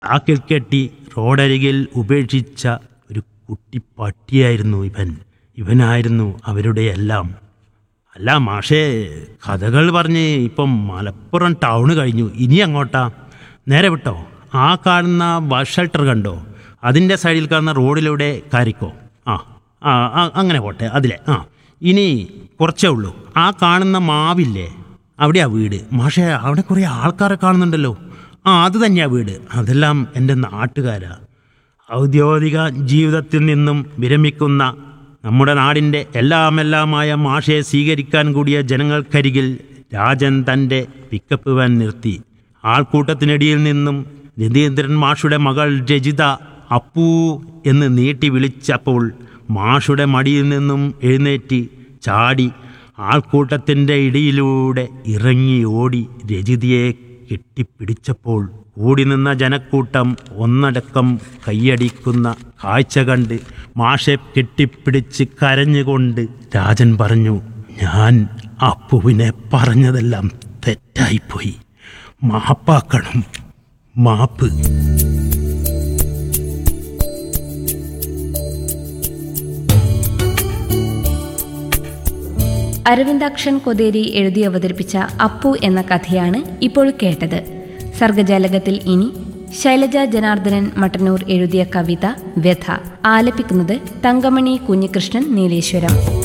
ആക്കിൽ കെട്ടി റോഡരികിൽ ഉപേക്ഷിച്ച ഒരു കുട്ടി പട്ടിയായിരുന്നു ഇവൻ ഇവനായിരുന്നു അവരുടെ എല്ലാം അല്ല മാഷേ കഥകൾ പറഞ്ഞ് ഇപ്പം മലപ്പുറം ടൗണ് കഴിഞ്ഞു ഇനി അങ്ങോട്ടാ നേരെ വിട്ടോ ആ കാണുന്ന ബസ് ഷെൽട്ടർ കണ്ടോ അതിൻ്റെ സൈഡിൽ കാണുന്ന റോഡിലൂടെ കാരിക്കോ ആ ആ ആ, അങ്ങനെ പോട്ടെ അതിലെ ആ ഇനി കുറച്ചേ ഉള്ളൂ ആ കാണുന്ന മാവില്ലേ അവിടെയാ വീട് മാഷേ അവിടെ കുറേ ആൾക്കാരെ കാണുന്നുണ്ടല്ലോ ആ അത് തന്നെയാ വീട് അതെല്ലാം എൻ്റെ നാട്ടുകാരാ ഔദ്യോഗിക ജീവിതത്തിൽ നിന്നും വിരമിക്കുന്ന നമ്മുടെ നാടിൻ്റെ എല്ലാമെല്ലാമായ മാഷയെ സ്വീകരിക്കാൻ കൂടിയ ജനങ്ങൾക്കരികിൽ രാജൻ തൻ്റെ പിക്കപ്പ് വാൻ നിർത്തി ആൾക്കൂട്ടത്തിനിടയിൽ നിന്നും രതീന്ദ്രൻ മാഷുടെ മകൾ രജിത അപ്പൂ എന്ന് നീട്ടി വിളിച്ചപ്പോൾ മാഷുടെ മടിയിൽ നിന്നും എഴുന്നേറ്റ് ചാടി ആൾക്കൂട്ടത്തിൻ്റെ ഇടയിലൂടെ ഇറങ്ങി ഓടി രജിതയെ കെട്ടിപ്പിടിച്ചപ്പോൾ കൂടി നിന്ന ജനക്കൂട്ടം ഒന്നടക്കം കൈയടിക്കുന്ന കാഴ്ച കണ്ട് മാഷെ കെട്ടിപ്പിടിച്ച് കരഞ്ഞുകൊണ്ട് രാജൻ പറഞ്ഞു ഞാൻ അപ്പുവിനെ പറഞ്ഞതെല്ലാം തെറ്റായിപ്പോയി മാപ്പാക്കണം മാപ്പ് അരവിന്ദാക്ഷൻ കൊതേരി എഴുതി അവതരിപ്പിച്ച അപ്പു എന്ന കഥയാണ് ഇപ്പോൾ കേട്ടത് സർഗജാലകത്തിൽ ഇനി ശൈലജ ജനാർദ്ദനൻ മട്ടന്നൂർ എഴുതിയ കവിത വ്യഥ ആലപിക്കുന്നത് തങ്കമണി കുഞ്ഞികൃഷ്ണൻ നീലേശ്വരം